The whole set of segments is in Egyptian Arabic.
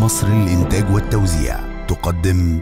مصر للإنتاج والتوزيع تقدم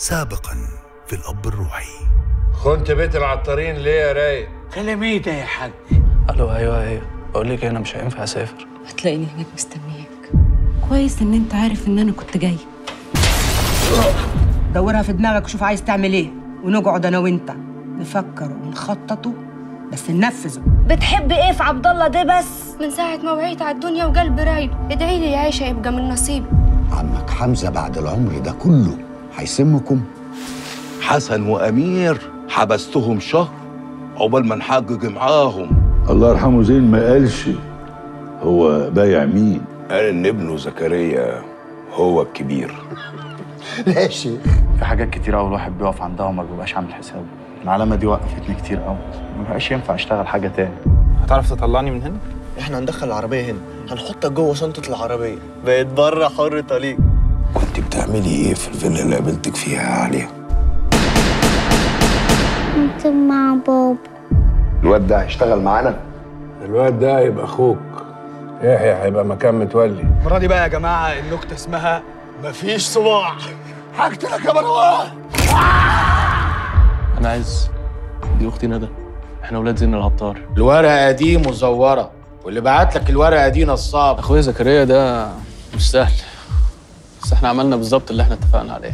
سابقا في الأب الروحي خنت بيت العطارين ليه يا رايق؟ كلام ايه ده يا حاج؟ الو ايوه ايوه بقول لك انا مش هينفع اسافر هتلاقيني هناك مستنياك كويس ان انت عارف ان انا كنت جاي دورها في دماغك وشوف عايز تعمل ايه ونقعد انا وانت نفكر ونخططه بس ننفذه بتحب ايه في عبد الله ده بس من ساعة ما وعيت على الدنيا وقلبي رايد ادعي لي يا عيشة يبقى من نصيبي عمك حمزة بعد العمر ده كله هيسمكم حسن وأمير حبستهم شهر عقبال ما نحقق معاهم الله يرحمه زين ما قالش هو بايع مين قال إن ابنه زكريا هو الكبير لا يا شيخ في حاجات كتير قوي الواحد بيقف عندها وما بيبقاش عامل حسابه العلامه دي وقفتني كتير قوي ما بقاش ينفع اشتغل حاجه تاني هتعرف تطلعني من هنا؟ احنا هندخل العربية هنا هنحطك جوه شنطة العربية بقيت بره حر طليق كنت بتعملي إيه في الفيلا اللي قابلتك فيها يا عليا؟ كنت مع بابا الواد ده هيشتغل معانا الواد ده هيبقى أخوك يحيى هيبقى مكان متولي المرة دي بقى يا جماعة النكتة اسمها مفيش صباع هقتلك يا مروان انا عايز دي اختي ندى احنا ولاد زين العطار الورقة دي مزورة واللي بعت لك الورقة دي نصاب اخويا زكريا ده مش سهل بس احنا عملنا بالظبط اللي احنا اتفقنا عليه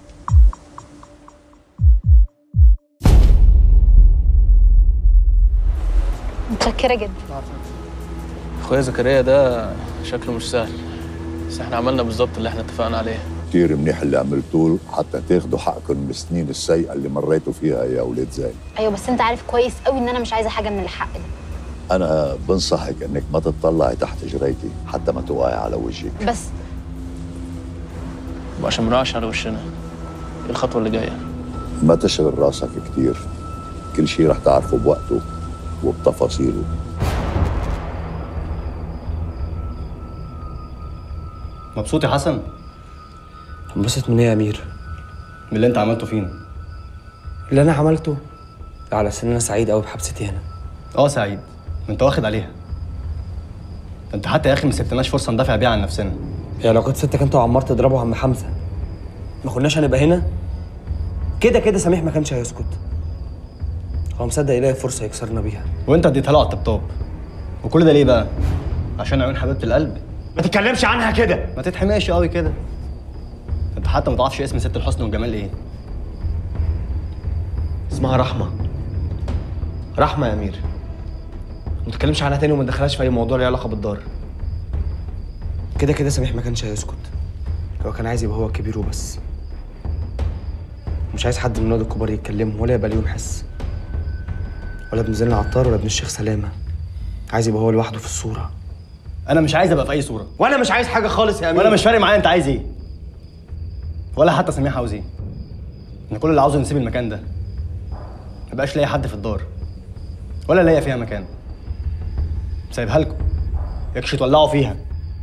متشكرة جدا اخويا زكريا ده شكله مش سهل بس احنا عملنا بالظبط اللي احنا اتفقنا عليه كتير منيح اللي عملتوه حتى تاخدوا حقكم من السنين السيئة اللي مريتوا فيها يا أولاد زين ايوه بس انت عارف كويس قوي ان انا مش عايزة حاجة من الحق ده أنا بنصحك إنك ما تطلعي تحت جريتي حتى ما توقعي على وجهك بس وعشان ما نقعش على وشنا ايه الخطوه اللي جايه ما تشغل راسك كتير كل شيء رح تعرفه بوقته وبتفاصيله مبسوط يا حسن انبسط من ايه يا امير من اللي انت عملته فينا اللي انا عملته على سن انا سعيد قوي بحبستي هنا اه سعيد ما انت واخد عليها ده انت حتى يا اخي ما سبتناش فرصة ندافع بيها عن نفسنا يعني لو كنت سبتك انت وعمار تضربوا عم حمزه ما كناش هنبقى هنا كده كده سميح ما كانش هيسكت هو مصدق يلاقي فرصه يكسرنا بيها وانت اديتها له على الطبطاب وكل ده ليه بقى؟ عشان عيون حبيبة القلب ما تتكلمش عنها كده ما تتحمقش قوي كده انت حتى ما تعرفش اسم ست الحسن والجمال ايه اسمها رحمه رحمه يا امير ما تتكلمش عنها تاني وما تدخلهاش في اي موضوع له علاقه بالدار كده كده سميح ما كانش هيسكت هو كان عايز يبقى هو الكبير وبس مش عايز حد من الولاد الكبار يتكلموا ولا يبقى ليهم حس ولا ابن زين العطار ولا ابن الشيخ سلامه عايز يبقى هو لوحده في الصوره انا مش عايز ابقى في اي صورة وانا مش عايز حاجه خالص يا امير وانا مش فارق معايا انت عايز ايه ولا حتى سميح عاوز ايه انا كل اللي عاوزه نسيب المكان ده ما يبقاش لاقي حد في الدار ولا لاقي فيها مكان سايبها لكم يكش تولعوا فيها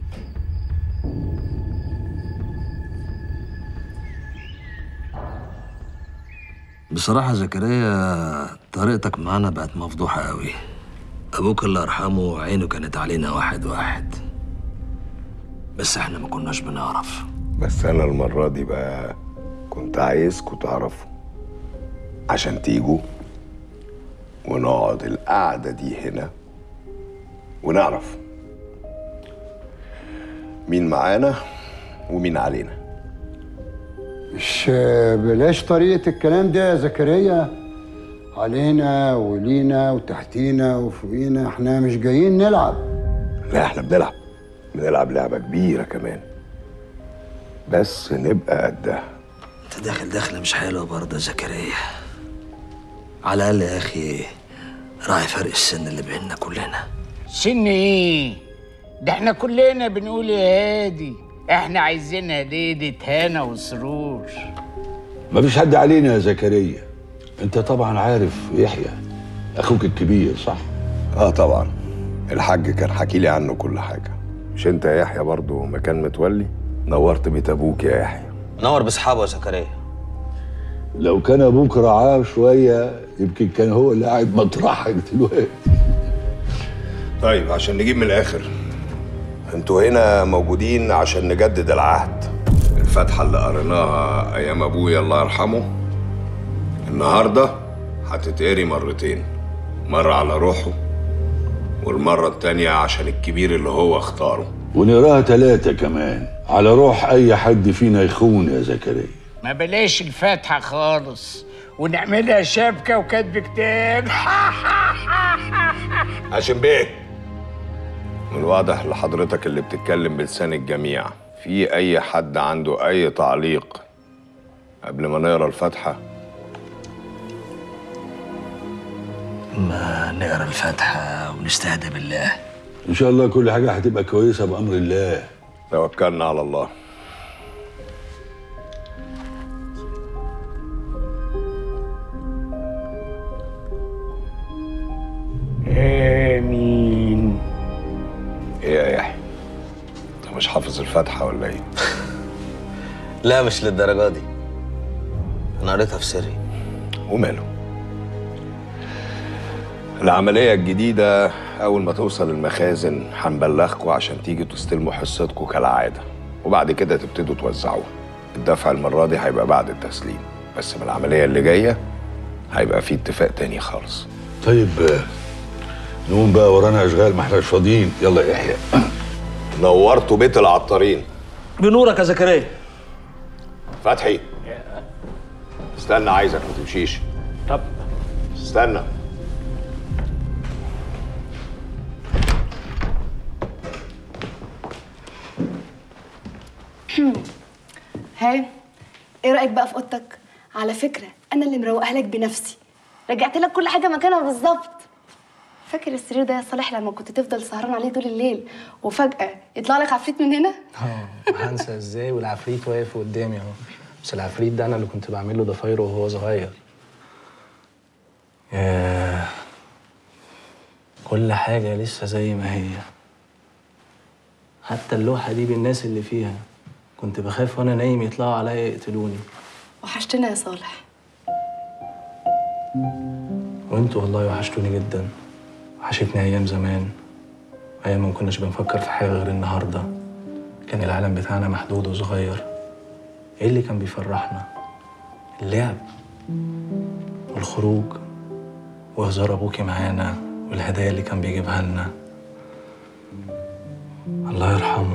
بصراحة زكريا طريقتك معانا بقت مفضوحة قوي أبوك الله يرحمه عينه كانت علينا واحد واحد بس احنا ما كناش بنعرف بس أنا المرة دي بقى كنت عايزكوا تعرفوا عشان تيجوا ونقعد القعدة دي هنا ونعرف مين معانا ومين علينا مش بلاش طريقة الكلام ده يا زكريا علينا ولينا وتحتينا وفوقينا احنا مش جايين نلعب لا احنا بنلعب بنلعب لعبة كبيرة كمان بس نبقى قدها انت داخل داخلة مش حلوة برضه يا زكريا على الأقل يا أخي راعي فرق السن اللي بيننا كلنا سن ايه؟ ده احنا كلنا بنقول يا هادي احنا عايزينها ليلة هنا وسرور ما فيش حد علينا يا زكريا انت طبعا عارف يحيى اخوك الكبير صح اه طبعا الحاج كان حكي لي عنه كل حاجة مش انت يا يحيى برضه مكان متولي نورت بيت ابوك يا يحيى نور باصحابه يا زكريا لو كان ابوك رعاه شويه يمكن كان هو اللي قاعد مطرحك دلوقتي طيب عشان نجيب من الاخر انتوا هنا موجودين عشان نجدد العهد الفاتحة اللي قريناها أيام أبويا الله يرحمه النهاردة هتتقري مرتين مرة على روحه والمرة التانية عشان الكبير اللي هو اختاره ونقراها ثلاثة كمان على روح أي حد فينا يخون يا زكريا ما بلاش الفاتحة خالص ونعملها شبكة وكاتب كتاب هاشم بيه من الواضح لحضرتك اللي بتتكلم بلسان الجميع في أي حد عنده أي تعليق قبل ما نقرا الفاتحة ما نقرا الفاتحة ونستهدى بالله إن شاء الله كل حاجة هتبقى كويسة بأمر الله توكلنا على الله آمين إيه يا يحيى أنت مش حافظ الفاتحة ولا إيه؟ لا مش للدرجة دي أنا قريتها في سري وماله العملية الجديدة أول ما توصل المخازن هنبلغكوا عشان تيجوا تستلموا حصتكوا كالعادة وبعد كده تبتدوا توزعوها الدفع المرة دي هيبقى بعد التسليم بس من العملية اللي جاية هيبقى في اتفاق تاني خالص طيب آه، نقوم بقى ورانا أشغال ما احناش فاضيين يلا يا يحيى نورتوا بيت العطارين بنورك يا زكريا فتحي استنى عايزك ما تمشيش طب استنى ها ايه رايك بقى في اوضتك على فكره انا اللي مروقها لك بنفسي رجعت لك كل حاجه مكانها بالظبط فاكر السرير ده يا صالح لما كنت تفضل سهران عليه طول الليل وفجاه يطلع لك عفريت من هنا اه هنسى ازاي والعفريت واقف قدامي اهو بس العفريت ده انا اللي كنت بعمل له ضفايره وهو صغير ياه كل حاجة لسه زي ما هي حتى اللوحة دي بالناس اللي فيها كنت بخاف وانا نايم يطلعوا عليا يقتلوني وحشتنا يا صالح وانتوا والله وحشتوني جدا وحشتني ايام زمان ايام ما كناش بنفكر في حاجه غير النهارده كان العالم بتاعنا محدود وصغير ايه اللي كان بيفرحنا اللعب والخروج وهزار ابوكي معانا والهدايا اللي كان بيجيبها لنا الله يرحمه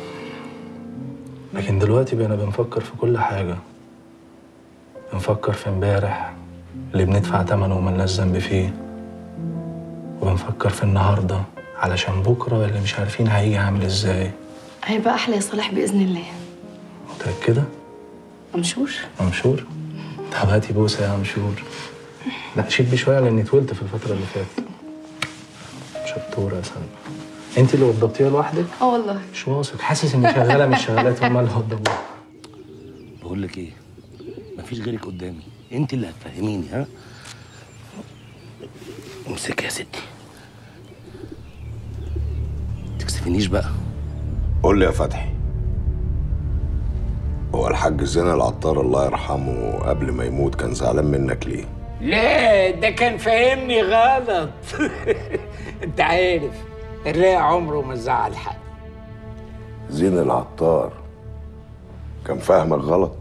لكن دلوقتي بقينا بنفكر في كل حاجه بنفكر في امبارح اللي بندفع تمنه وملناش ذنب فيه وبنفكر في النهارده علشان بكره اللي مش عارفين هيجي عامل ازاي هيبقى احلى يا صالح باذن الله متأكدة؟ ممشور ممشور؟ طب هاتي بوسة يا مشهور لا شبي شوية لأني طولت في الفترة اللي فاتت شطورة يا سلمى أنت اللي وضبتيها لوحدك؟ اه والله مش واثق حاسس إني شغالة مش شغالات هما اللي وضبوها بقول لك ايه مفيش غيرك قدامي انت اللي هتفهميني ها امسك يا ستي تكسفنيش بقى قول لي يا فتحي هو الحاج زين العطار الله يرحمه قبل ما يموت كان زعلان منك ليه؟ لا ده كان فاهمني غلط انت عارف الرايق عمره ما زعل حد زين العطار كان فاهمك غلط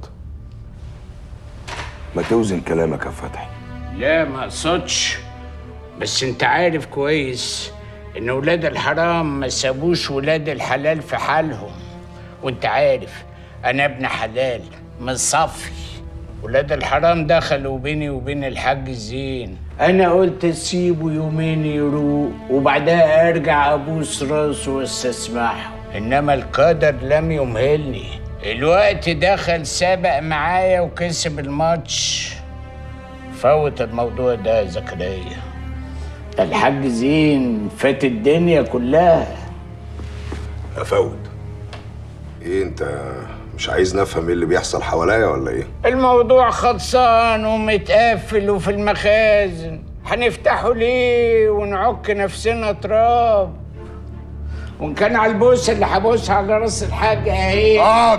ما توزن كلامك يا فتحي لا ما اقصدش بس انت عارف كويس ان ولاد الحرام ما سابوش ولاد الحلال في حالهم وانت عارف انا ابن حلال مصفي ولاد الحرام دخلوا بيني وبين الحاج زين انا قلت اسيبه يومين يروق وبعدها ارجع ابوس راسه واستسمحه انما القدر لم يمهلني الوقت دخل سبق معايا وكسب الماتش فوت الموضوع ده يا زكريا ده الحاج زين فات الدنيا كلها افوت ايه انت مش عايز نفهم ايه اللي بيحصل حواليا ولا ايه؟ الموضوع خلصان ومتقفل وفي المخازن هنفتحه ليه ونعك نفسنا تراب وان كان على البوسه اللي هبوسها على راس الحاج اهي اقعد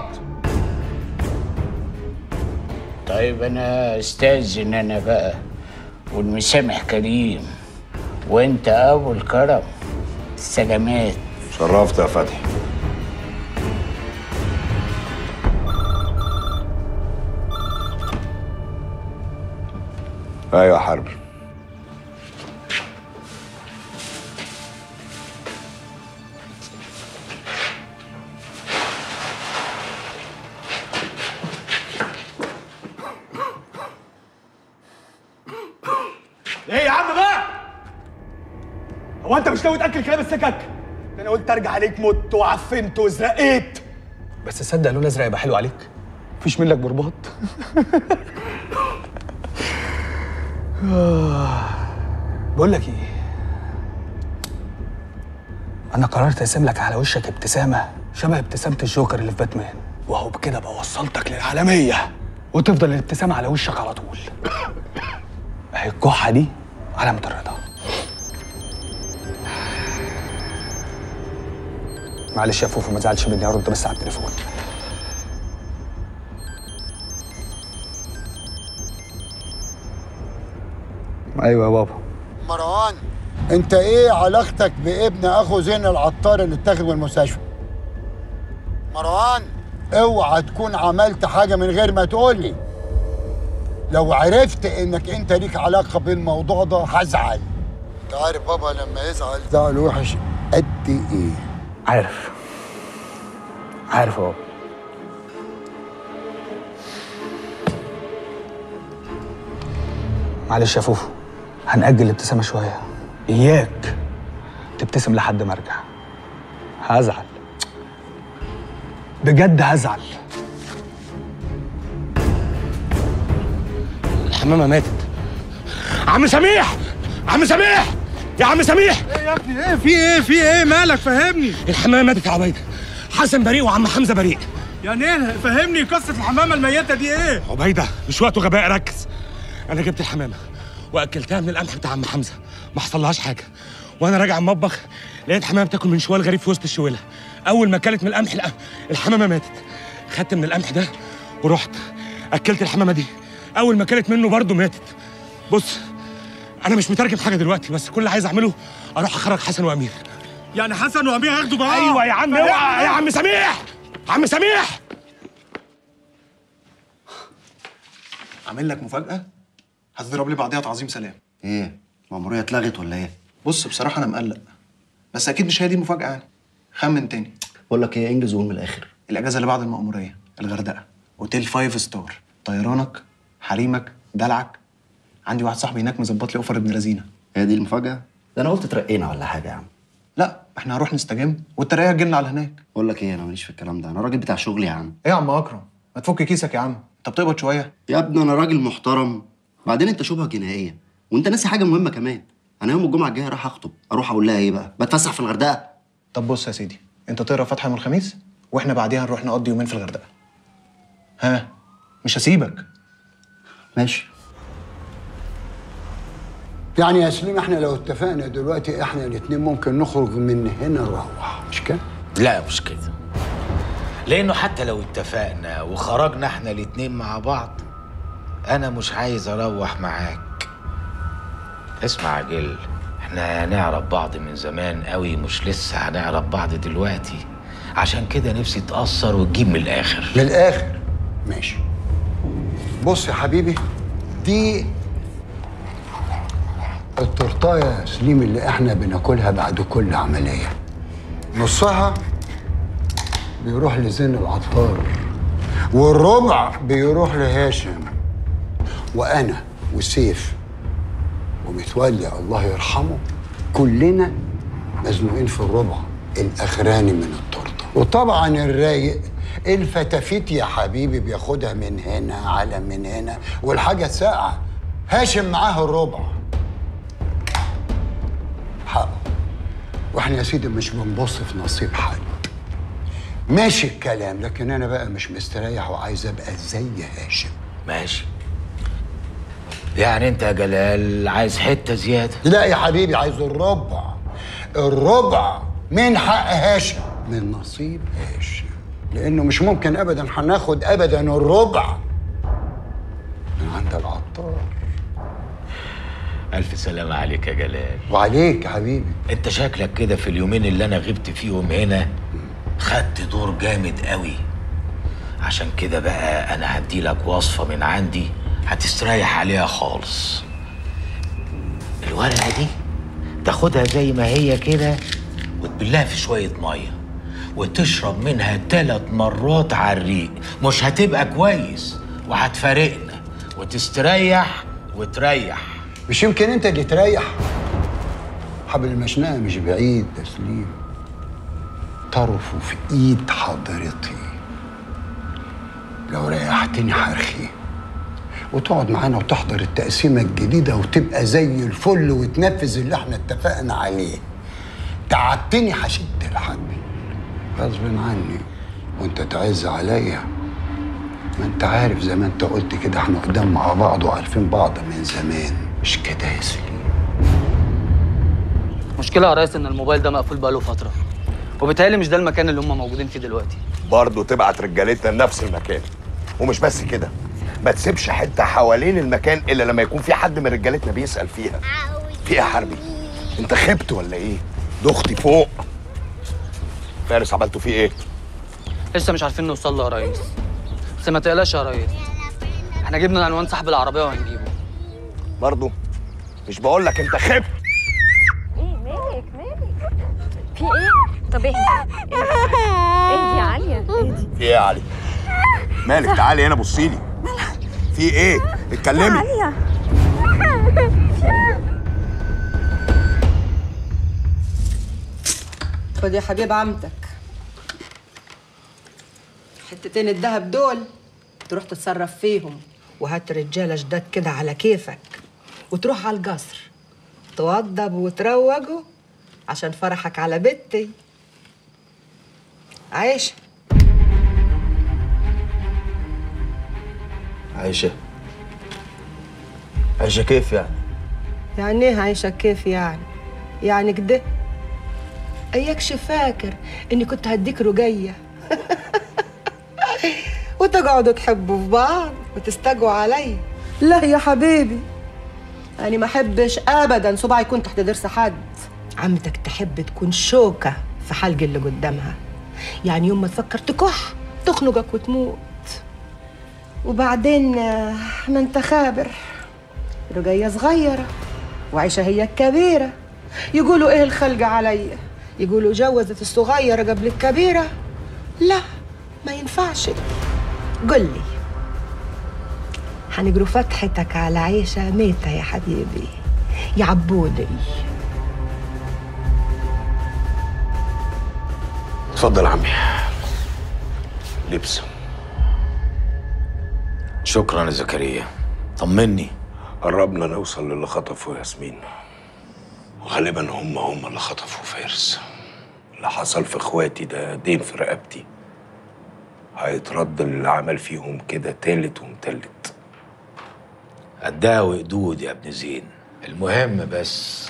طيب انا استاذن انا بقى والمسامح كريم وانت ابو الكرم سلامات شرفت يا فتحي ايوه يا حرب ايه يا عم بقى هو انت مش ناوي تاكل كلاب السكك ده انا قلت ارجع عليك مت وعفنت وزرقيت بس تصدق لون ازرق يبقى حلو عليك مفيش منك برباط بقول لك ايه انا قررت ارسم لك على وشك ابتسامه شبه ابتسامه الجوكر اللي في باتمان وهو بكده بقى وصلتك للعالميه وتفضل الابتسامه على وشك على طول اهي الكحه دي علامه الرضا معلش يا فوفو ما تزعلش مني هرد بس على التليفون ايوه يا بابا مروان انت ايه علاقتك بابن اخو زين العطار اللي اتاخد من المستشفى مروان اوعى تكون عملت حاجه من غير ما تقول لي لو عرفت انك انت ليك علاقه بالموضوع ده هزعل انت عارف بابا لما يزعل زعل وحش قد ايه عارف عارف يا بابا معلش يا فوفو هنأجل الابتسامة شوية إياك تبتسم لحد ما أرجع هزعل بجد هزعل الحمامه ماتت عم سميح عم سميح يا عم سميح ايه يا ابني ايه في ايه في ايه مالك فهمني الحمامه ماتت يا عبيده حسن بريء وعم حمزه بريء يعني ايه فهمني قصه الحمامه الميته دي ايه عبيده مش وقته غباء ركز انا جبت الحمامه واكلتها من القمح بتاع عم حمزه ما حصلهاش حاجه وانا راجع المطبخ لقيت حمامه بتاكل من شوال غريب في وسط الشويله اول ما اكلت من القمح الق- الحمامه ماتت خدت من القمح ده ورحت اكلت الحمامه دي اول ما اكلت منه برضه ماتت بص انا مش مترجم حاجه دلوقتي بس كل اللي عايز اعمله اروح اخرج حسن وامير يعني حسن وامير هياخدوا بقى ايوه يا عم اوعى يا عم سميح عم سميح عامل لك مفاجأة هتضرب لي بعديها تعظيم سلام ايه المأمورية اتلغت ولا ايه؟ بص بصراحة أنا مقلق بس أكيد مش هي دي المفاجأة يعني خمن تاني بقول لك ايه انجز وقول من الاخر الأجازة اللي بعد المأمورية الغردقة أوتيل فايف ستار طيرانك حريمك دلعك عندي واحد صاحبي هناك مظبط لي أوفر ابن لذينة هي دي المفاجأة؟ ده انا قلت ترقينا ولا حاجة يا عم لا احنا هنروح نستجم والترقية تجيلنا على هناك بقول لك ايه انا ماليش في الكلام ده انا راجل بتاع شغل يا عم ايه يا عم أكرم ما تفك كيسك يا عم انت بتقبض شوية يا ابني انا راجل محترم بعدين انت شبهه جنائيه وانت ناسي حاجه مهمه كمان انا يوم الجمعه الجايه راح اخطب اروح اقول لها ايه بقى بتفسح في الغردقه طب بص يا سيدي انت تقرا فاتحة يوم الخميس واحنا بعديها نروح نقضي يومين في الغردقة ها مش هسيبك ماشي يعني يا سليم احنا لو اتفقنا دلوقتي احنا الاتنين ممكن نخرج من هنا نروح مش كده؟ لا مش كده لانه حتى لو اتفقنا وخرجنا احنا الاتنين مع بعض انا مش عايز اروح معاك اسمع يا جل احنا نعرف بعض من زمان قوي مش لسه هنعرف بعض دلوقتي عشان كده نفسي تأثر وتجيب من الاخر من الاخر ماشي بص يا حبيبي دي التورتايه يا سليم اللي احنا بناكلها بعد كل عمليه نصها بيروح لزين العطار والربع بيروح لهاشم وانا وسيف ومتولي الله يرحمه كلنا مزنوقين في الربع الاخراني من التورته وطبعا الرايق الفتافيت يا حبيبي بياخدها من هنا على من هنا والحاجه ساقعه هاشم معاه الربع حقه واحنا يا سيدي مش بنبص في نصيب حد ماشي الكلام لكن انا بقى مش مستريح وعايز ابقى زي هاشم ماشي يعني انت يا جلال عايز حته زياده لا يا حبيبي عايز الربع الربع من حق هاشم من نصيب هاشم لانه مش ممكن ابدا هناخد ابدا الربع من عند العطار الف سلامه عليك يا جلال وعليك يا حبيبي انت شكلك كده في اليومين اللي انا غبت فيهم هنا خدت دور جامد قوي عشان كده بقى انا هديلك وصفه من عندي هتستريح عليها خالص الورقة دي تاخدها زي ما هي كده وتبلها في شوية مية وتشرب منها ثلاث مرات على الريق مش هتبقى كويس وهتفارقنا وتستريح وتريح مش يمكن انت اللي تريح حبل المشنقة مش بعيد تسليم طرفه في ايد حضرتي لو ريحتني حرخي وتقعد معانا وتحضر التقسيمة الجديدة وتبقى زي الفل وتنفذ اللي احنا اتفقنا عليه تعبتني هشد الحبل غصب عني وانت تعز عليا ما انت عارف زي ما انت قلت كده احنا قدام مع بعض وعارفين بعض من زمان مش كده يا سليم مشكلة يا ريس إن الموبايل ده مقفول بقاله فترة وبيتهيألي مش ده المكان اللي هم موجودين فيه دلوقتي برضه تبعت رجالتنا لنفس المكان ومش بس كده ما تسيبش حته حوالين المكان الا لما يكون في حد من رجالتنا بيسال فيها في ايه يا حربي انت خبت ولا ايه دختي فوق فارس عملتوا فيه ايه لسه مش عارفين نوصل له يا ريس بس ما تقلقش يا ريس احنا جبنا عنوان صاحب العربية وهنجيبه برضه مش بقول لك انت خبت مالك مالك في ايه؟ طب اهدي اهدي يا عالية اهدي في ايه يا علي مالك تعالي هنا بصي لي في ايه اتكلمي عالية خد يا حبيب عمتك حتتين الذهب دول تروح تتصرف فيهم وهات رجاله جداد كده على كيفك وتروح على القصر توضب وتروجوا عشان فرحك على بنتي عايشه عايشة عايشة كيف يعني؟ يعني ايه عايشه كيف يعني يعني كده اياكش فاكر اني كنت هديك رجيه وتقعدوا تحبوا في بعض وتستجوا علي لا يا حبيبي أنا ما أحبش أبدا صباعي يكون تحت ضرس حد عمتك تحب تكون شوكة في حلق اللي قدامها يعني يوم ما تفكر تكح تخنقك وتموت وبعدين آه، ما انت خابر رجية صغيرة وعيشة هي الكبيرة يقولوا ايه الخلق عليا يقولوا جوزت الصغيرة قبل الكبيرة لا ما ينفعش قل لي هنجروا فتحتك على عيشة ميتة يا حبيبي يا عبودي اتفضل يا عمي لبس شكرا يا زكريا طمني قربنا نوصل للي خطفوا ياسمين وغالبا هم هم اللي خطفوا فارس اللي حصل في اخواتي ده دين في رقبتي هيترد اللي عمل فيهم كده تالت ومتلت قدها وقدود يا ابن زين المهم بس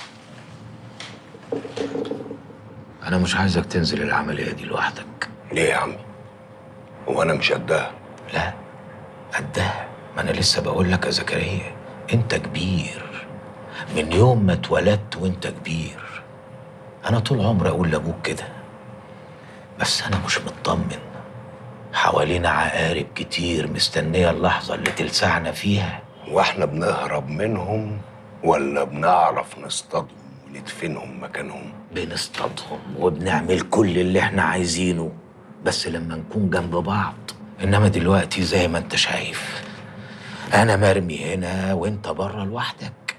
انا مش عايزك تنزل العمليه دي لوحدك ليه يا عمي هو انا مش قدها لا قدها ما انا لسه بقول لك يا زكريا انت كبير من يوم ما اتولدت وانت كبير انا طول عمري اقول لابوك كده بس انا مش مطمن حوالينا عقارب كتير مستنيه اللحظه اللي تلسعنا فيها واحنا بنهرب منهم ولا بنعرف نصطادهم وندفنهم مكانهم بنصطادهم وبنعمل كل اللي احنا عايزينه بس لما نكون جنب بعض انما دلوقتي زي ما انت شايف انا مرمي هنا وانت بره لوحدك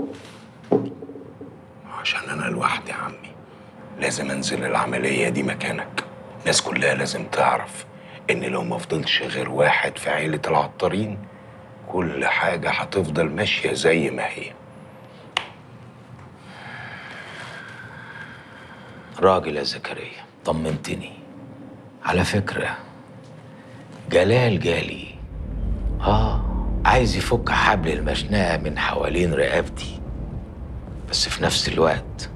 عشان انا لوحدي يا عمي لازم انزل العمليه دي مكانك الناس كلها لازم تعرف ان لو ما فضلش غير واحد في عيله العطارين كل حاجه هتفضل ماشيه زي ما هي راجل يا زكريا طمنتني على فكرة جلال جالي اه عايز يفك حبل المشنقة من حوالين رقبتي بس في نفس الوقت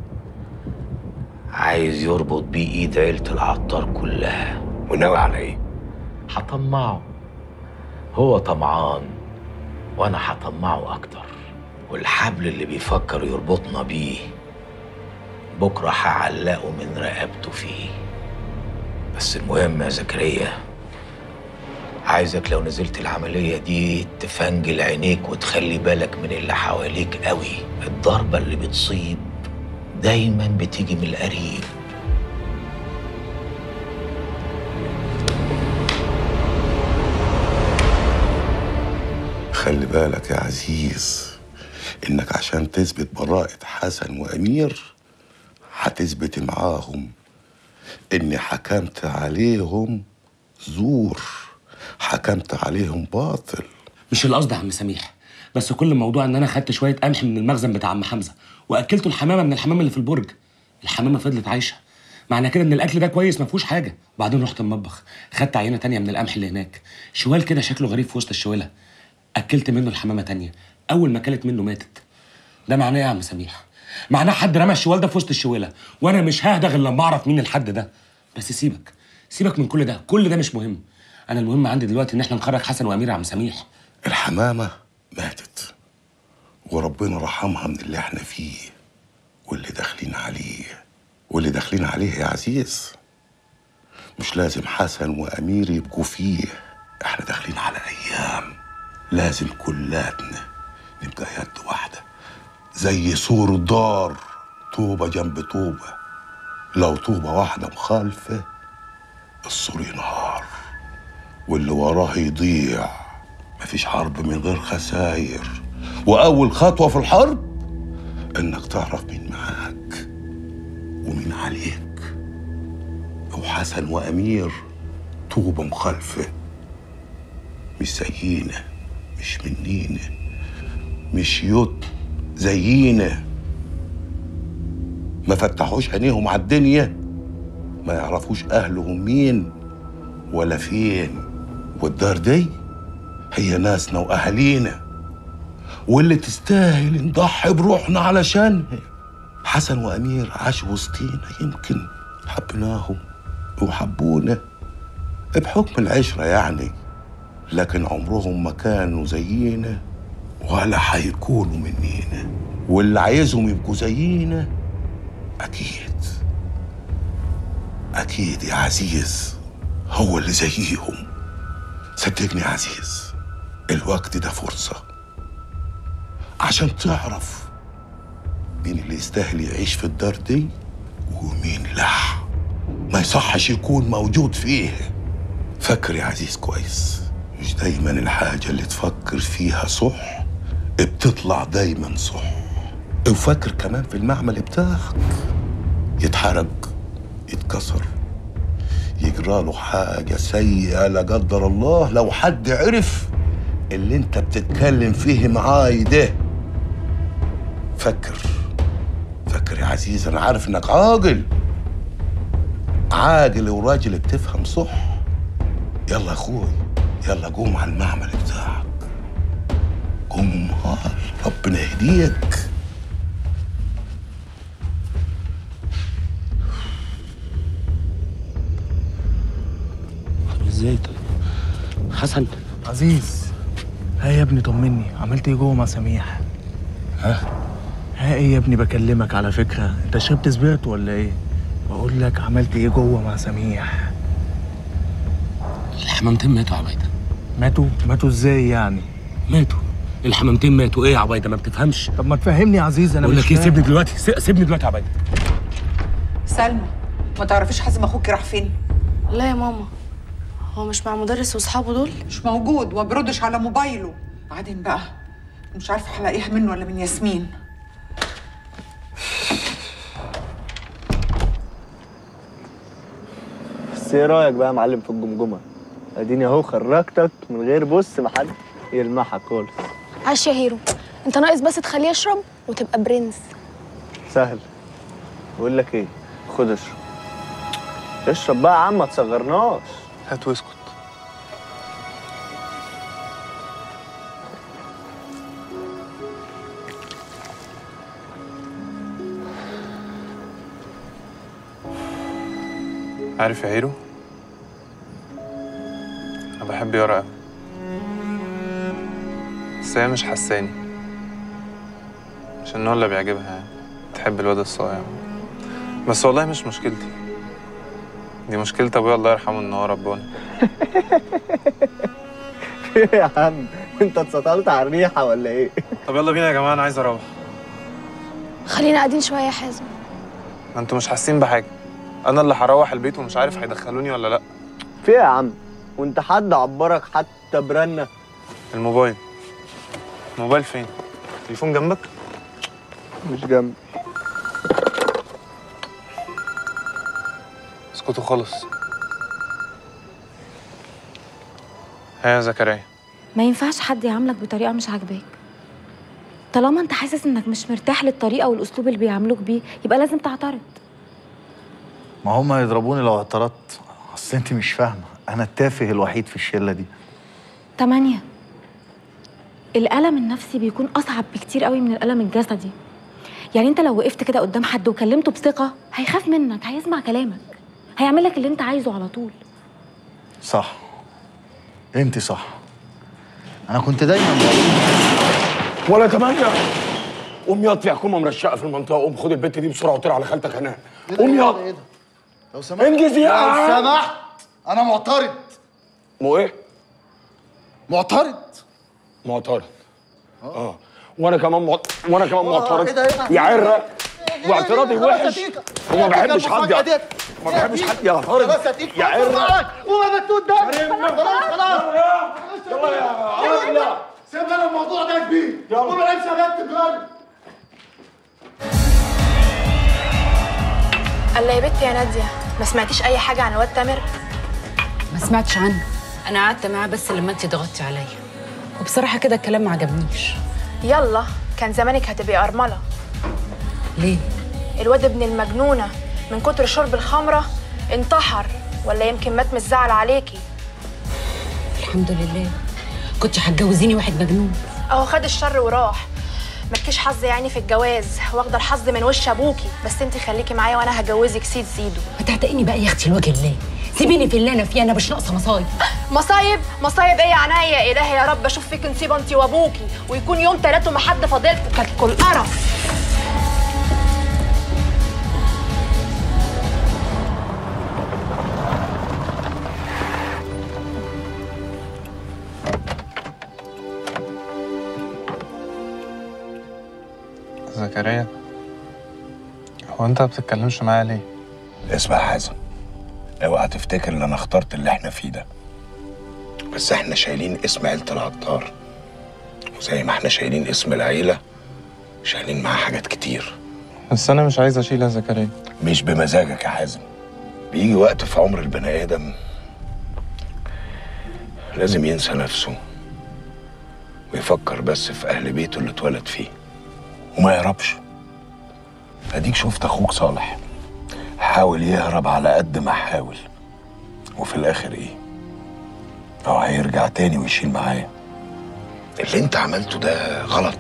عايز يربط بيه ايد عيلة العطار كلها وناوي على ايه؟ هطمعه هو طمعان وانا هطمعه اكتر والحبل اللي بيفكر يربطنا بيه بكرة هعلقه من رقبته فيه بس المهم يا زكريا عايزك لو نزلت العملية دي تفنجل عينيك وتخلي بالك من اللي حواليك قوي الضربة اللي بتصيب دايما بتيجي من القريب خلي بالك يا عزيز انك عشان تثبت براءة حسن وامير هتثبت معاهم اني حكمت عليهم زور حكمت عليهم باطل مش القصد يا عم سميح بس كل الموضوع ان انا خدت شويه قمح من المخزن بتاع عم حمزه واكلته الحمامه من الحمام اللي في البرج الحمامه فضلت عايشه معنى كده ان الاكل ده كويس ما فيهوش حاجه وبعدين رحت المطبخ خدت عينه تانية من القمح اللي هناك شوال كده شكله غريب في وسط الشواله اكلت منه الحمامه تانية اول ما اكلت منه ماتت ده معناه ايه يا عم سميح معناه حد رمى الشوال ده في وسط الشواله وانا مش ههدى غير لما اعرف مين الحد ده بس سيبك سيبك من كل ده كل ده مش مهم انا المهم عندي دلوقتي ان احنا نخرج حسن وامير يا عم سميح الحمامة ماتت وربنا رحمها من اللي احنا فيه واللي داخلين عليه واللي داخلين عليه يا عزيز مش لازم حسن وأمير يبقوا فيه احنا داخلين على أيام لازم كلاتنا نبقى يد واحدة زي سور الدار طوبة جنب طوبة لو طوبة واحدة مخالفة السور ينهار واللي وراه يضيع مفيش حرب من غير خساير وأول خطوة في الحرب إنك تعرف مين معاك ومين عليك وحسن وأمير طوبة مخالفة مش زينا مش منينا مش يد زينا ما فتحوش عينيهم على الدنيا ما يعرفوش أهلهم مين ولا فين والدار دي هي ناسنا وأهالينا واللي تستاهل نضحي بروحنا علشانها حسن وأمير عاشوا وسطينا يمكن حبيناهم وحبونا بحكم العشرة يعني لكن عمرهم ما كانوا زينا ولا هيكونوا منينا واللي عايزهم يبقوا زينا أكيد أكيد يا عزيز هو اللي زيهم صدقني يا عزيز الوقت ده فرصة عشان تعرف مين اللي يستاهل يعيش في الدار دي ومين لا ما يصحش يكون موجود فيه فكر يا عزيز كويس مش دايما الحاجة اللي تفكر فيها صح بتطلع دايما صح وفكر كمان في المعمل بتاعك يتحرق يتكسر يجرى له حاجة سيئة لا قدر الله لو حد عرف اللي انت بتتكلم فيه معاي ده فكر فكر يا عزيز انا عارف انك عاقل عاقل وراجل بتفهم صح يلا يا اخوي يلا قوم على المعمل بتاعك قوم امال ربنا يهديك طب ازاي طيب حسن عزيز ها يا ابني طمني عملت ايه جوه مع سميح ها ها ايه يا ابني بكلمك على فكره انت شربت سبيرت ولا ايه بقول لك عملت ايه جوه مع سميح الحمامتين ماتوا يا عبيده ماتوا ماتوا ازاي يعني ماتوا الحمامتين ماتوا ايه يا عبيده ما بتفهمش طب ما تفهمني يا عزيز انا بقول مش لك ايه فاهم. سيبني دلوقتي س- سيبني دلوقتي يا عبيده سلمى ما تعرفيش حازم اخوك راح فين لا يا ماما هو مش مع مدرس واصحابه دول مش موجود وما بيردش على موبايله بعدين بقى مش عارفه هلاقيها منه ولا من ياسمين بس ايه رايك بقى يا معلم في الجمجمه اديني اهو خرجتك من غير بص ما حد يلمحك خالص عاش يا هيرو انت ناقص بس تخليه يشرب وتبقى برنس سهل بقول لك ايه خد اشرب اشرب بقى يا عم ما تصغرناش هات واسكت عارف يا هيرو انا بحب يارا قوي بس هي مش حساني عشان هو اللي بيعجبها يعني تحب الواد الصايع بس والله مش مشكلتي دي مشكلة ابويا الله يرحمه ان هو رباني ايه يا عم انت اتسطلت على الريحه ولا ايه طب يلا بينا يا جماعة انا عايز اروح خلينا قاعدين شويه يا حازم ما انتوا مش حاسين بحاجة انا اللي هروح البيت ومش عارف هيدخلوني ولا لا في إيه يا عم وانت حد عبرك حتى برنه الموبايل الموبايل فين التليفون جنبك مش جنبي اسكتوا خالص ها يا زكريا ما ينفعش حد يعاملك بطريقه مش عاجباك طالما انت حاسس انك مش مرتاح للطريقه والاسلوب اللي بيعاملوك بيه يبقى لازم تعترض ما هم هيضربوني لو اعترضت اصل انت مش فاهمه انا التافه الوحيد في الشله دي تمانية الألم النفسي بيكون أصعب بكتير قوي من الألم الجسدي يعني انت لو وقفت كده قدام حد وكلمته بثقة هيخاف منك هيسمع كلامك هيعمل لك اللي انت عايزه على طول صح انت صح انا كنت دايما ولا تمانية قوم ياض في حكومة مرشقة في المنطقة قوم خد البت دي بسرعة وطير على خالتك هناك قوم ياض لو سمحت انجز يا لو عم. سمحت انا معترض مو ايه؟ معترض معترض اه وانا كمان معت... وانا كمان معترض إيه ده؟ إيه ده؟ يا عرة واعتراضي خلاص وحش يا تيكا. وما يا تيكا بحبش حد المفاجأة يا- ديت. ما يا بحبش تيكا. حد يعترض خلاص يا تيكا يا عرة وما بتقول ده خلاص خلاص يلا يا عرة سيب لنا الموضوع ده يا كبير قوم العب شباب تجاري الله يا بنتي يا ناديه ما سمعتيش اي حاجه عن الواد تامر ما سمعتش عنه انا قعدت معاه بس لما انت ضغطتي عليا وبصراحه كده الكلام ما عجبنيش يلا كان زمانك هتبقي ارمله ليه الواد ابن المجنونه من كتر شرب الخمره انتحر ولا يمكن مات من الزعل عليكي الحمد لله كنت هتجوزيني واحد مجنون اهو خد الشر وراح مالكيش حظ يعني في الجواز واخده الحظ من وش ابوكي بس انت خليكي معايا وانا هجوزك سيد سيدو ما تعتقني بقى يا اختي لوجه الله سيبيني في اللي انا فيه انا مش ناقصه مصايب مصايب مصايب ايه يا عناية يا الهي يا رب اشوف فيك نصيبه انت وابوكي ويكون يوم تلاتة ما حد فضيلتك كل قرف زكريا هو انت ما بتتكلمش معايا ليه اسمع يا حازم اوعى تفتكر ان انا اخترت اللي احنا فيه ده بس احنا شايلين اسم عيلة العطار وزي ما احنا شايلين اسم العيلة شايلين معاه حاجات كتير بس انا مش عايز اشيل يا زكريا مش بمزاجك يا حازم بيجي وقت في عمر البني ادم لازم ينسى نفسه ويفكر بس في اهل بيته اللي اتولد فيه وما يهربش اديك شفت اخوك صالح حاول يهرب على قد ما حاول وفي الاخر ايه هو هيرجع تاني ويشيل معايا اللي انت عملته ده غلط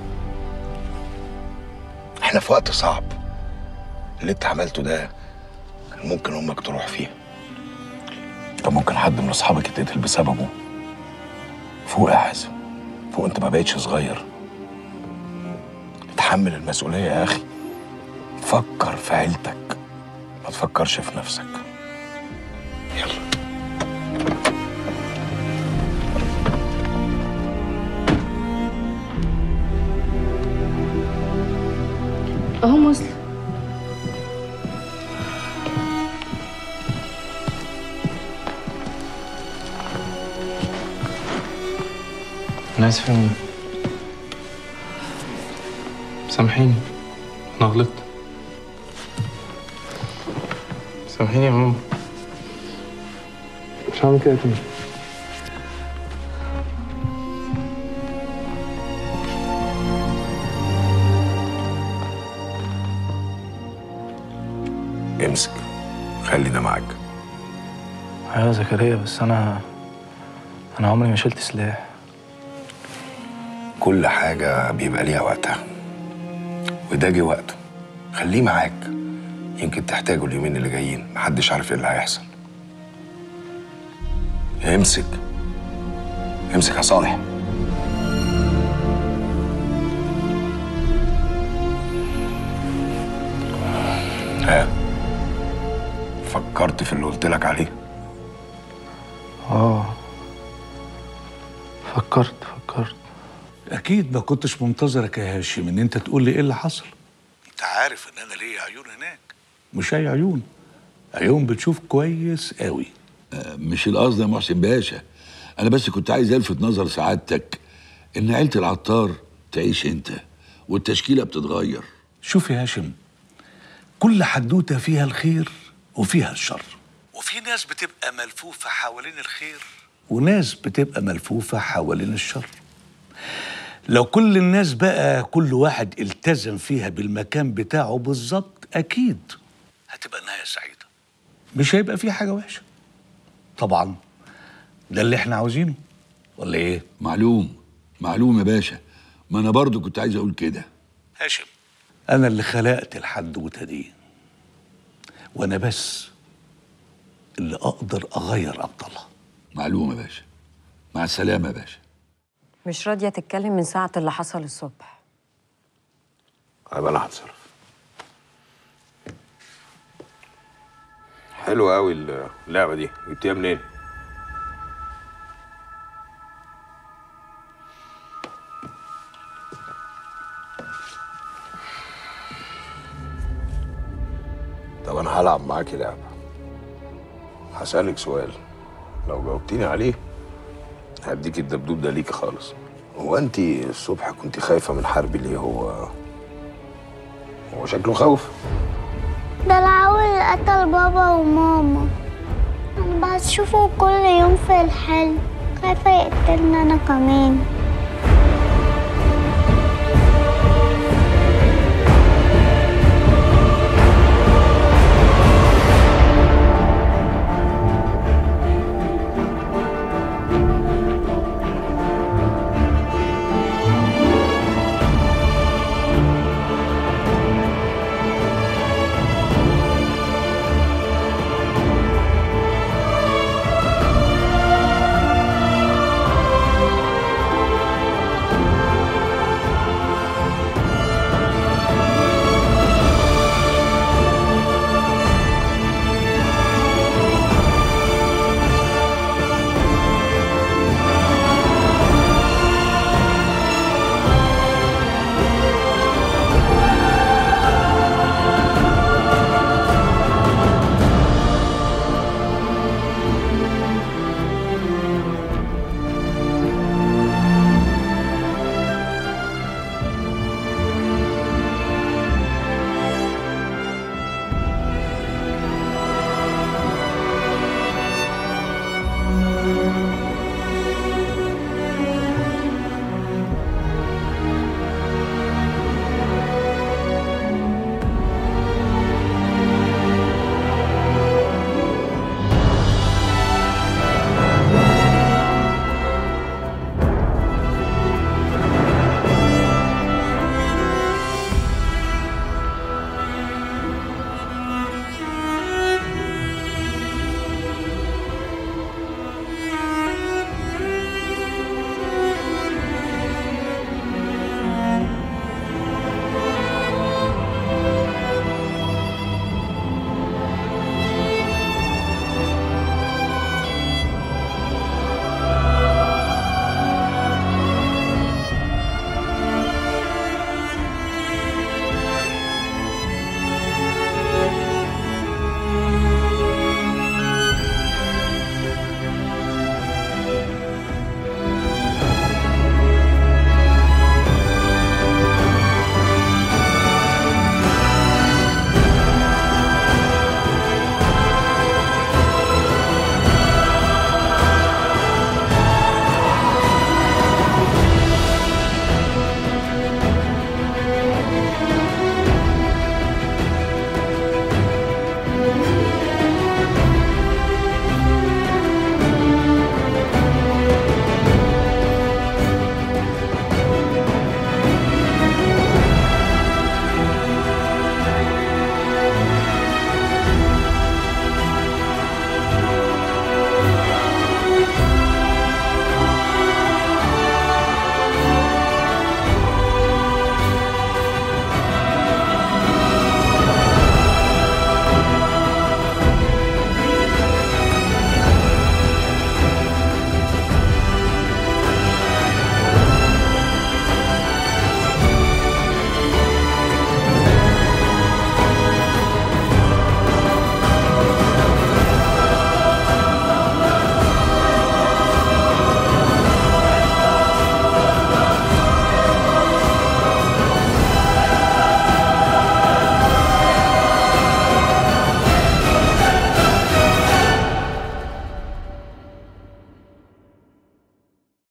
احنا في وقت صعب اللي انت عملته ده كان ممكن امك تروح فيها كان ممكن حد من اصحابك يتقتل بسببه فوق يا حازم فوق انت ما بقتش صغير اتحمل المسؤوليه يا اخي فكر في عيلتك ما تفكرش في نفسك اهو مسلم انا اسف يا ماما سامحيني انا غلطت سامحيني يا ماما مش هعمل كده تاني امسك خلي ده معاك ايوه يا زكريا بس انا انا عمري ما شلت سلاح كل حاجة بيبقى ليها وقتها وده جه وقته خليه معاك يمكن تحتاجه اليومين اللي جايين محدش عارف ايه اللي هيحصل امسك امسك يا صالح ها فكرت في اللي قلت لك عليه اه فكرت فكرت اكيد ما كنتش منتظرك يا هاشم ان انت تقول لي ايه اللي حصل انت عارف ان انا ليا عيون هناك مش اي عيون عيون بتشوف كويس قوي مش القصد يا محسن باشا انا بس كنت عايز الفت نظر سعادتك ان عيله العطار تعيش انت والتشكيله بتتغير شوف يا هاشم كل حدوته فيها الخير وفيها الشر وفي ناس بتبقى ملفوفه حوالين الخير وناس بتبقى ملفوفه حوالين الشر لو كل الناس بقى كل واحد التزم فيها بالمكان بتاعه بالظبط اكيد هتبقى نهايه سعيده مش هيبقى في حاجه وحشه طبعا ده اللي احنا عاوزينه ولا ايه معلوم معلوم يا باشا ما انا برضو كنت عايز اقول كده هاشم انا اللي خلقت الحدوته دي وانا بس اللي اقدر اغير ابطالها معلوم يا باشا مع السلامه يا باشا مش راضية تتكلم من ساعة اللي حصل الصبح هيبقى انا هتصرف حلوة قوي اللعبة دي جبتيها منين؟ طب انا هلعب معاكي لعبة هسألك سؤال لو جاوبتيني عليه هديك الدبدوب ده ليكي خالص هو انت الصبح كنت خايفة من حربي ليه هو هو شكله خوف ده العول اللي قتل بابا وماما انا بشوفه كل يوم في الحلم خايفة يقتلني انا كمان